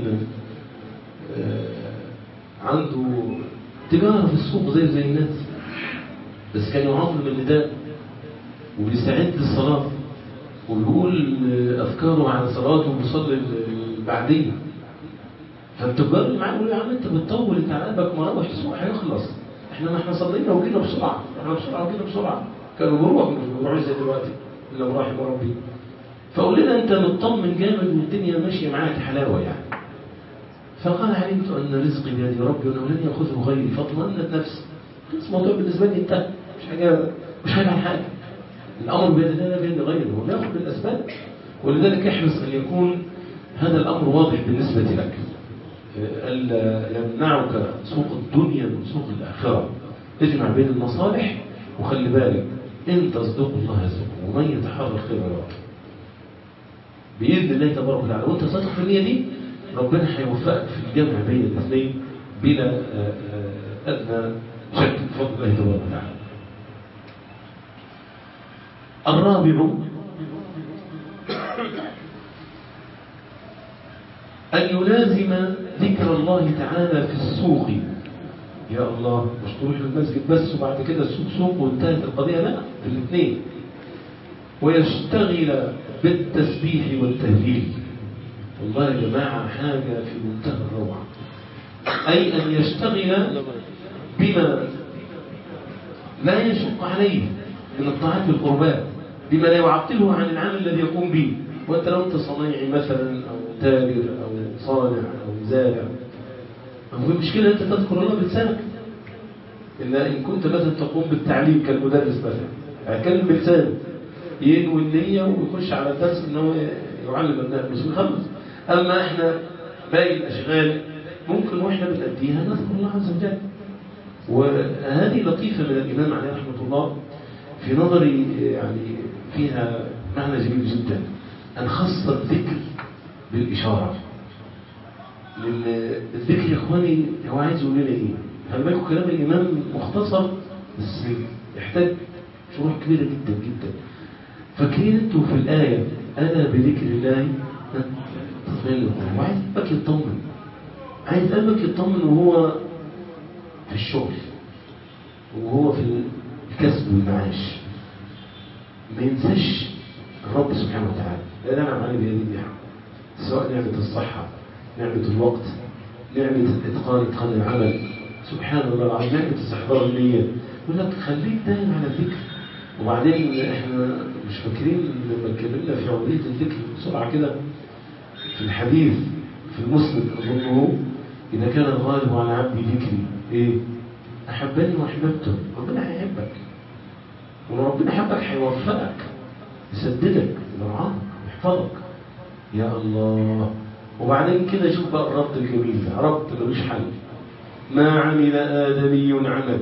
عنده تجارة في السوق زي زي الناس بس كان يعظم النداء وبيستعد للصلاة وبيقول أذكاره عن صلاته وبيصلي البعدية فالتجار اللي معاه يقولوا يا عم انت بتطول انت على قلبك مراوح السوق هيخلص احنا ما احنا صلينا وجينا بسرعه احنا بسرعه وجينا بسرعه كانوا بيروحوا مش بيروحوا زي دلوقتي لو رحم ربي فقول لنا انت مطمن جامد والدنيا ماشيه معاك حلاوه يعني فقال علمت ان رزقي بيد ربي وانه لن ياخذه غيري فاطمأنت نفسي خلاص الموضوع بالنسبه لي انتهى مش حاجه مش حاجه عن حاجه الامر بيد الله لا بيد غيره هو ياخذ بالاسباب ولذلك احرص ان يكون هذا الامر واضح بالنسبه لك ألا يمنعك سوق الدنيا من سوق الآخرة اجمع بين المصالح وخلي بالك إن تصدق الله يرزقه ومن يتحرى الخير يرى بإذن الله تبارك وتعالى وأنت صادق في النية دي ربنا هيوفقك في الجمع بين الاثنين بلا أدنى شك بفضل الله تبارك وتعالى الرابع أن يلازم ذكر الله تعالى في السوق يا الله مش تروح المسجد بس وبعد كده السوق سوق وانتهت القضية لا في الاثنين ويشتغل بالتسبيح والتهليل والله يا جماعة حاجة في منتهى الروعة أي أن يشتغل بما لا يشق عليه من الطاعات والقربات بما لا يعطله عن العمل الذي يقوم به وانت لو انت صنيعي مثلا او تاجر او صانع او زارع ما هو المشكله انت تذكر الله بلسانك الا ان كنت مثلا تقوم بالتعليم كالمدرس مثلا هيتكلم بلسانه ينوي النيه ويخش على الدرس ان هو يعلم الناس مش بيخلص اما احنا باقي الاشغال ممكن واحنا بنأديها نذكر الله عز وجل وهذه لطيفه من الامام عليه رحمه الله في نظري يعني فيها معنى جميل جدا أن خص الذكر بالإشارة لأن الذكر يا إخواني هو عايز يقول لنا إيه؟ خلي بالكم كلام الإمام مختصر بس يحتاج شروح كبيرة جدا جدا فاكرين أنتوا في الآية أنا بذكر الله تطمئن القلوب وعايز قلبك يطمن عايز قلبك يطمن وهو في الشغل وهو في الكسب والمعاش ما ينساش الرب سبحانه وتعالى لا نعم عليه بهذه النعم سواء نعمة الصحة نعمة الوقت نعمة إتقان إتقان العمل سبحان الله العظيم نعمة استحضار النية يقول لك خليك دايم على الذكر وبعدين احنا مش فاكرين لما اتكلمنا في عملية الذكر بسرعة كده في الحديث في المسند أظنه إذا كان الغالب على عبدي ذكري إيه؟ أحبني وأحببته ربنا هيحبك وربنا حبك هيوفقك يسددك يرعاك يحفظك يا الله وبعدين كده شوف بقى الربط الجميل ده ربط ملوش حل ما عمل آدمي عمل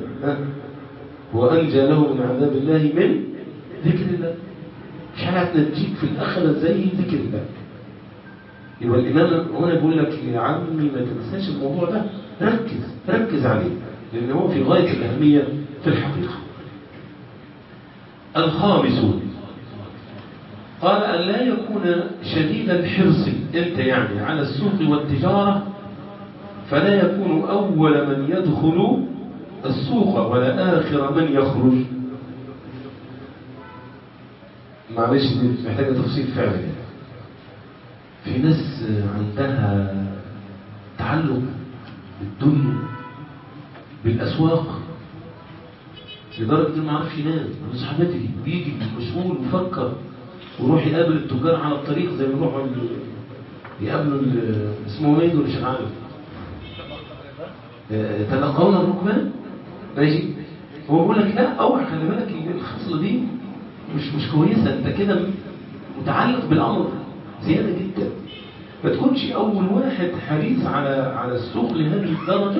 وأنجى له من عذاب الله من ذكر الله مش هتنجيك في الآخرة زي ذكر الله يبقى الإمام هنا بيقول لك يا عمي ما تنساش الموضوع ده ركز ركز عليه لأن هو في غاية الأهمية في الحقيقة الخامس قال أن لا يكون شديد الحرص أنت يعني على السوق والتجارة فلا يكون أول من يدخل السوق ولا آخر من يخرج معلش دي محتاجة تفصيل فعلا في ناس عندها تعلق بالدنيا بالأسواق لدرجة إنه ما يعرفش ينام بيصحى بدري بيجي مشغول ويفكر ويروح يقابل التجار على الطريق زي ما يروحوا ال- يقابلوا ال- اسمه ايه دول شغال تلقون الركبان ماشي هو بيقول لك لا اوعى خلي بالك ان الخصله دي مش مش كويسه انت كده متعلق بالامر زياده جدا ما تكونش اول واحد حريص على على السوق لهذه الدرجه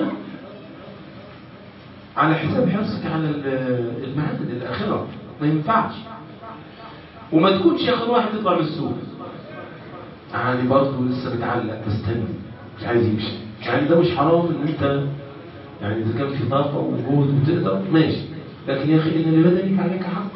على حساب حرصك على ال- المعاد الاخره ما ينفعش وما تكونش اخر واحد يطلع من السوق يعني برضه لسه متعلق مستني مش عايز يمشي يعني ده مش حرام ان انت يعني اذا كان في طاقه وجهد وتقدر ماشي لكن يا اخي ان لبدنك عليك حق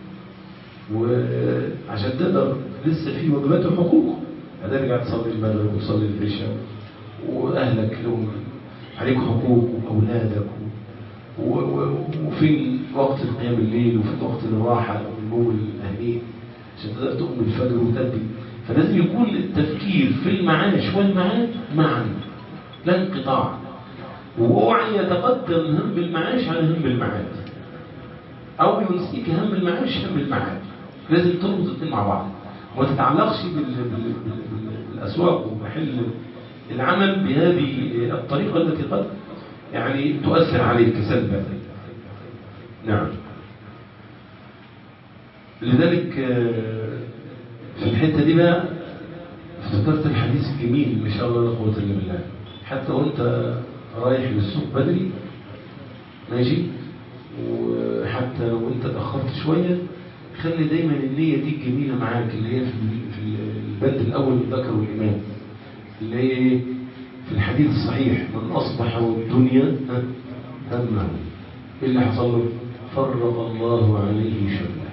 وعشان تقدر لسه في واجبات وحقوق هترجع تصلي المغرب وتصلي العشاء واهلك لهم عليك حقوق واولادك و... و... وفي وقت قيام الليل وفي وقت الراحه او النوم الاهلي عشان تقدر تقوم الفجر وتدي فلازم يكون التفكير في المعاش والمعاد معا لا انقطاع واوعى يتقدم هم المعاش على هم المعاد او ينسيك هم المعاش هم المعاد لازم تربط الاثنين مع بعض وما تتعلقش بال... بال... بال... بالاسواق ومحل العمل بهذه الطريقه التي قد يعني تؤثر عليك سلبا نعم لذلك آه، في الحته دي بقى افتكرت الحديث الجميل ما شاء الله لا قوه الا بالله حتى وانت رايح للسوق بدري ماشي وحتى لو انت اتاخرت شويه خلي دايما النيه دي الجميله معاك اللي هي في في البند الاول من ذكر الامام اللي هي ايه في الحديث الصحيح من اصبح والدنيا ها، همه ايه اللي حصل له فرق الله عليه شمله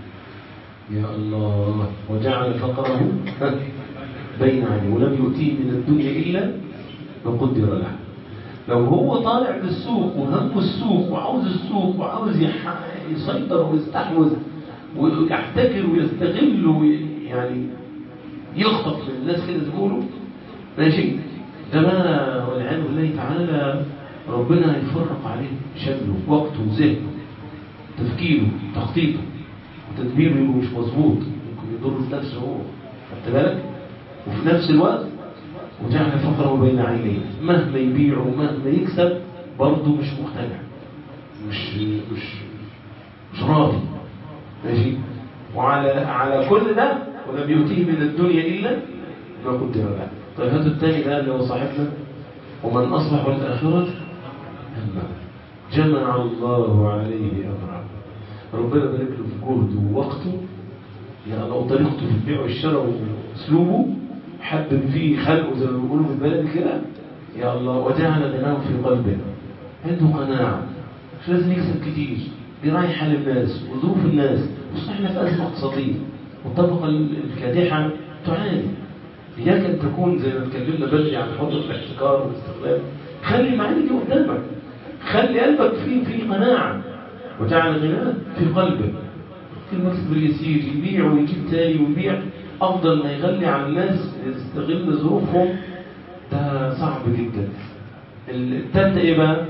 يا الله وجعل فقره ها، بين عينيه ولم يؤتيه من الدنيا الا ما قدر له لو هو طالع بالسوق وهم السوق وعاوز السوق وعاوز يح- يسيطر ويستحوذ ويحتكر ويستغل ويعني يخطف من الناس كده زي ما بيقولوا ماشي ده بقى والعياذ بالله تعالى ربنا يفرق عليه شمله وقته وذهنه تفكيره تخطيطه وتدبيره يبقى مش مظبوط ممكن يضر نفسه هو خدت بالك وفي نفس الوقت وجعل فقره بين عينيه مهما يبيع ومهما يكسب برضه مش مقتنع مش مش مش راضي ماشي وعلى على كل ده ولم يؤتيه من الدنيا الا ما قدر له طيب هاتوا الثاني بقى اللي هو صاحبنا ومن اصبح الاخره همه جمع الله عليه امره ربنا بارك له في جهده ووقته يعني لو طريقته في البيع والشراء واسلوبه حبب فيه خلقه زي ما بيقولوا في البلد كده يا الله وجعل غناه في قلبه عنده قناعه مش لازم يكسب كتير بيراعي حال الناس وظروف الناس بص احنا في ازمه اقتصاديه والطبقه الكادحه تعاني اياك ان تكون زي ما اتكلمنا بدري عن حوض الاحتكار والاستغلال خلي المعاني دي قدامك خلي قلبك فيه في قناعه وجعل غناه في قلبه في المكسب اليسير يبيع ويجيب تاني ويبيع افضل ما يغلي على الناس يستغل ظروفهم ده صعب جدا التالتة ايه بقى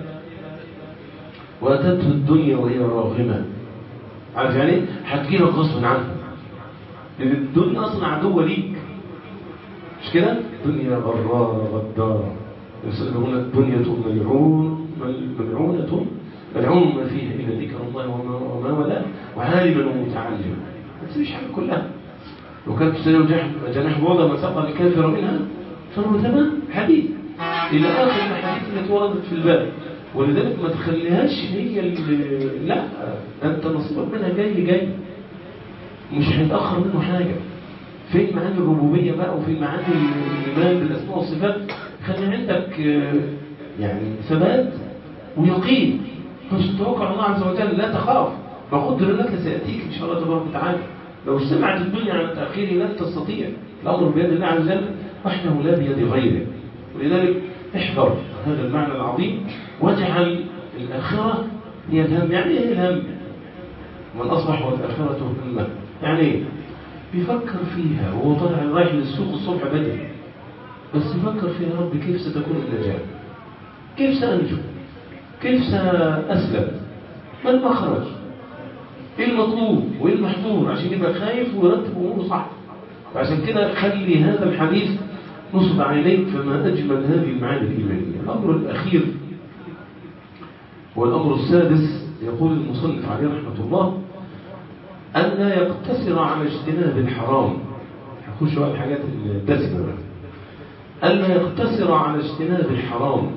واتته الدنيا وهي راغمه عارف يعني ايه؟ هتجيلك غصب عنها لان الدنيا اصلا عدوه ليك مش كده الدنيا غرارة غدارة يقولون الدنيا ملعون ملعونة ملعون ما فيها إلا ذكر الله وما, وما ولا وعالما ومتعلما ما تسويش حاجة كلها لو كانت تسلم جناح بعضة ما سقى الكافر منها فهو تمام حديث إلى آخر الأحاديث التي وردت في الباب ولذلك ما تخليهاش هي اللي لا ده أنت نصيبك منها جاي جاي مش هيتأخر منه حاجة فين معاني الربوبية بقى وفين معاني الإيمان بالأسماء والصفات خلي عندك آه، يعني ثبات ويقين بس توكل على الله عز وجل لا تخاف ما قدر لك سيأتيك إن شاء الله تبارك وتعالى لو اجتمعت الدنيا على تأخيره لن تستطيع الأمر بيد الله عز وجل وحده لا بيد غيره ولذلك احذر هذا المعنى العظيم واجعل الآخرة هي الهم يعني ايه الهم من أصبح والآخرة همه يعني ايه بيفكر فيها وهو طالع رايح للسوق الصبح بدري بس يفكر فيها يا رب كيف ستكون النجاة كيف سأنجو كيف سأسلم ما المخرج ايه المطلوب وايه المحظور عشان يبقى خايف ويرتب اموره صح وعشان كده خلي هذا الحديث نصب عليك فما اجمل هذه المعاني الايمانيه الامر الاخير والامر السادس يقول المصنف عليه رحمه الله ان لا يقتصر على اجتناب الحرام هخش بقى الحاجات الدسمه بقى ان لا يقتصر على اجتناب الحرام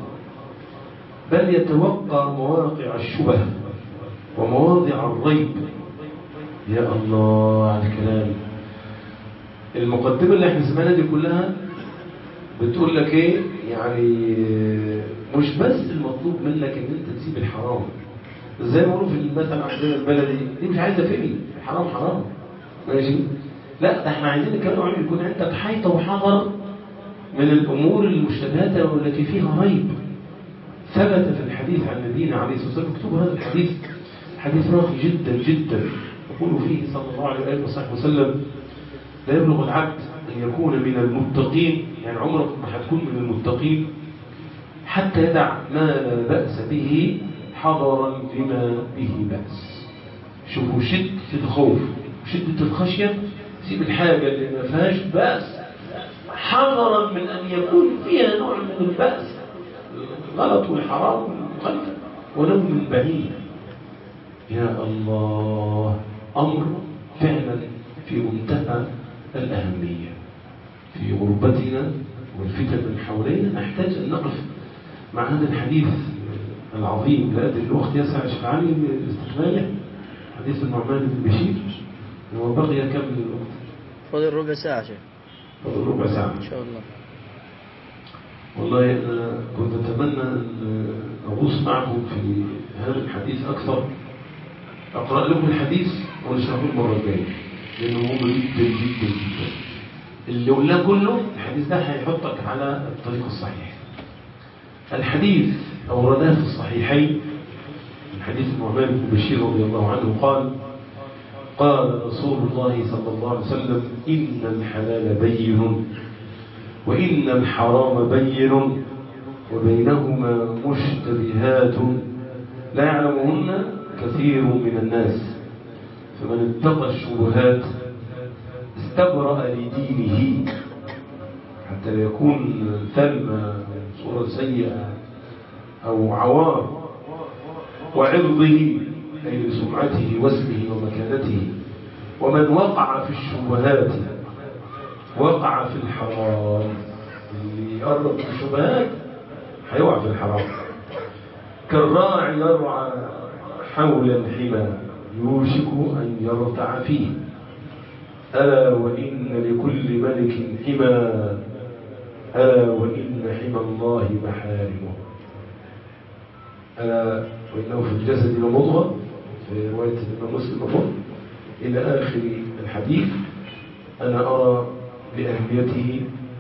بل يتوقع مواقع الشبه ومواضع الريب يا الله على الكلام المقدمة اللي احنا سمعنا دي كلها بتقول لك ايه يعني مش بس المطلوب منك ان انت تسيب الحرام زي ما بيقولوا في المثل عندنا البلدي دي مش عايزه فيلم حرام حرام ماشي لا ده احنا عايزين الكلام عن يكون عندك حيطه وحذر من الامور المشتبهات والتي فيها ريب ثبت في الحديث عن نبينا عليه الصلاه والسلام اكتبوا هذا الحديث حديث راقي جدا جدا يقول فيه صلى الله عليه وآله وصحبه وسلم لا يبلغ العبد أن يكون من المتقين يعني عمرك ما هتكون من المتقين حتى يدع ما لا بأس به حضرا لما به بأس شوفوا شدة الخوف وشدة الخشية سيب الحاجة اللي ما فيهاش بأس حذرا من أن يكون فيها نوع من البأس الغلط والحرام والمخالفة ولو من بعيد يا الله أمر فعلا في منتهى الأهمية في غربتنا والفتن من حولنا نحتاج أن نقف مع هذا الحديث العظيم لا أدري الوقت يسع شيخ علي باستكماله حديث النعمان بن بشير وبقي كم من الوقت فاضل ربع ساعة شيخ فضل ربع ساعة إن شاء الله والله أنا كنت أتمنى أن أغوص معكم في هذا الحديث أكثر أقرأ لكم الحديث ونشرحه المرة الجاية لأنه مهم جدا جدا جدا اللي قلناه كله الحديث ده هيحطك على الطريق الصحيح الحديث أورداه في الصحيحين من حديث النعمان بن بشير رضي الله عنه قال قال رسول الله صلى الله عليه وسلم إن الحلال بين وإن الحرام بين وبينهما مشتبهات لا يعلمهن كثير من الناس فمن اتقى الشبهات استبرأ لدينه حتى لا يكون ثم صورة سيئة أو عوار وعرضه أي لسمعته واسمه ومكانته ومن وقع في الشبهات وقع في الحرام اللي يقرب من الشبهات هيقع في الحرام كالراعي يرعى حول الحمى يوشك أن يرتع فيه ألا وإن لكل ملك حمى ألا وإن حمى الله محارمه ألا وإنه في الجسد لمضغة في رواية الإمام مسلم أظن إلى آخر الحديث أنا أرى لأهميته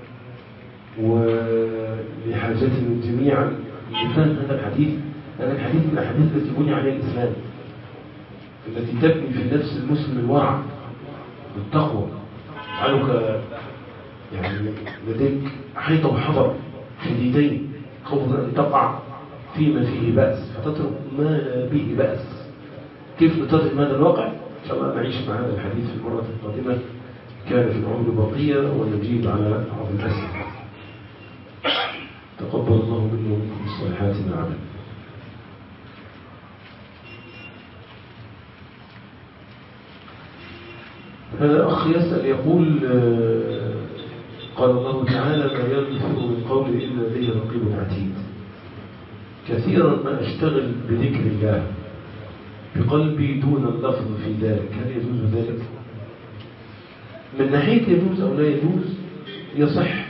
ولحاجتنا جميعا لفهم هذا الحديث أن الحديث من الأحاديث التي بني عليها الإسلام التي تبني في نفس المسلم الورع والتقوى جعلك يعني لديك حيطة وحذر شديدين خوفا أن تقع فيما فيه بأس فتترك ما لا به بأس كيف نترك هذا الواقع إن شاء الله نعيش مع هذا الحديث في المرة القادمة كان في العمر بقية ونجيب على بعض الأسئلة تقبل الله منا ومنكم الصالحات العمل هذا أخ يسأل يقول آه، قال الله تعالى ما يلفظ من قول إلا لديه رقيب عتيد كثيرا ما أشتغل بذكر الله بقلبي دون اللفظ في ذلك هل يجوز ذلك؟ من ناحية يجوز أو لا يجوز يصح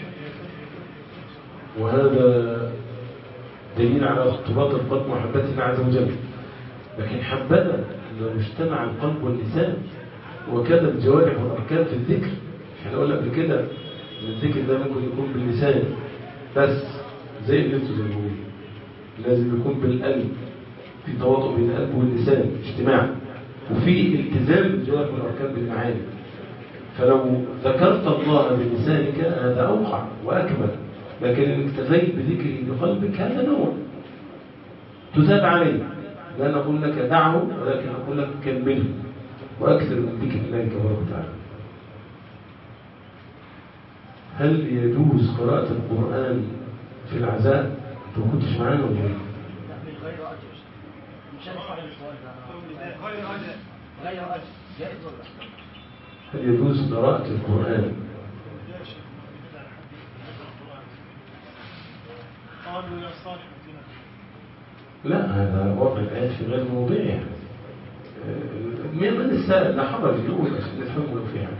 وهذا دليل على ارتباط القلب محبة الله عز وجل لكن حبذا لو اجتمع القلب واللسان وكان الجوارح والأركان في الذكر احنا قلنا قبل كده ان الذكر ده ممكن يكون باللسان بس زي اللي انتوا زي ما بيقولوا. لازم يكون بالقلب في تواطؤ بين القلب واللسان اجتماع وفي التزام الجوارح والأركان بالمعاني فلو ذكرت الله بلسانك هذا أوقع وأكمل لكن إن اكتفيت بذكره بقلبك هذا نوع تثاب عليه لا نقول لك دعه ولكن نقول لك كمله وأكثر من ذكر الله تبارك وتعالى هل يجوز قراءة القرآن في العزاء؟ أنت ما كنتش معانا ولا إيه؟ غير أجر مش أنا صاحب السؤال ده غير أجر جائز ولا هل يجوز قراءة القرآن قالوا يا صالح ائتنا لا هذا وضع الآيات في غير موضعها يعني. آه، من من السائل لا حرج يقول عشان نفهم له فيها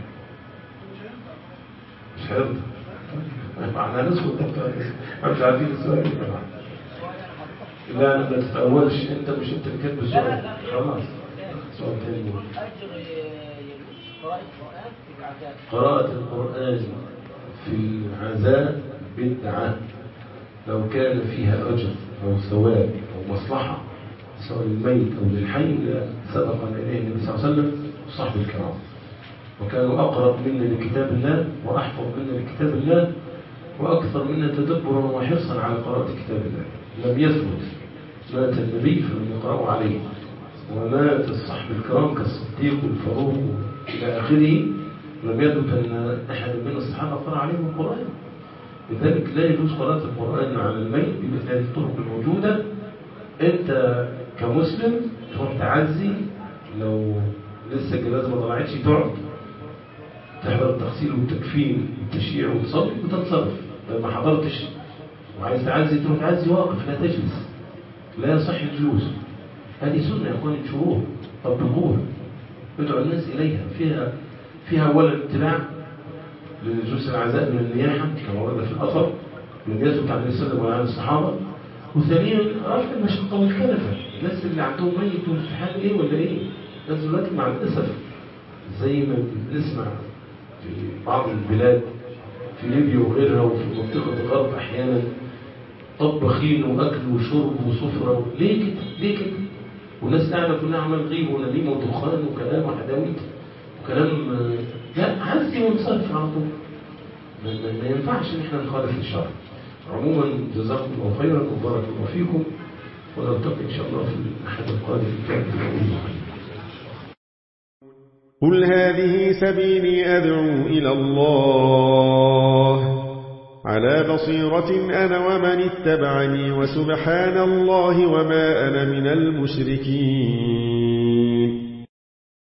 مش هيرضى معناها نسكت ما مش عارفين السؤال يا جماعه لا ما تتأولش انت مش انت اللي كاتب السؤال خلاص سؤال تاني أجر يجوز قراءة القرآن في العذاب قراءة القرآن في العزاء بدعة لو كان فيها أجر أو ثواب أو مصلحة سواء للميت أو للحي سبق إليه النبي صلى الله عليه وسلم وصحبه الكرام وكانوا أقرب منا لكتاب الله وأحفظ منا لكتاب الله وأكثر منا تدبرا وحرصا على قراءة كتاب الله لم يثبت مات النبي فلم يقرأوا عليه ومات الصحب الكرام كالصديق والفاروق إلى آخره لم يثبت أن أحد من الصحابة قرأ عليهم القرآن لذلك لا يجوز قراءة القرآن على الميت بمثل هذه الطرق الموجودة أنت كمسلم تروح تعزي لو لسه الجنازة ما طلعتش تقعد تحضر التغسيل والتكفين والتشييع وتصلي وتتصرف لو ما حضرتش وعايز تعزي تروح تعزي واقف لا تجلس لا يصح الجلوس هذه سنة يا اخواني شروط طبقوها ادعو الناس إليها فيها فيها أولا اتباع لجلوس العزاء من النياحة كما ورد في الأثر من يثبت عن السلام وعن الصحابة وثانيا رفع المشقة والكلفة الناس اللي عندهم ميت والامتحان ايه ولا ايه الناس دلوقتي مع الأسف زي ما بنسمع في بعض البلاد في ليبيا وغيرها وفي منطقة الغرب أحيانا طبخين وأكل وشرب وسفرة ليه كده؟ ليه كده؟ والناس قاعدة كلها عمال غيب ونميمة ودخان وكلام وحداويت وكلام آه، لا عزي وانصرف على طول ما, ما, ما ينفعش ان احنا نخالف الشرع عموما جزاكم الله خيرا وبارك الله فيكم ونلتقي ان شاء الله في الاحد القادم ان كان الله قل هذه سبيلي أدعو إلى الله على بصيرة أنا ومن اتبعني وسبحان الله وما أنا من المشركين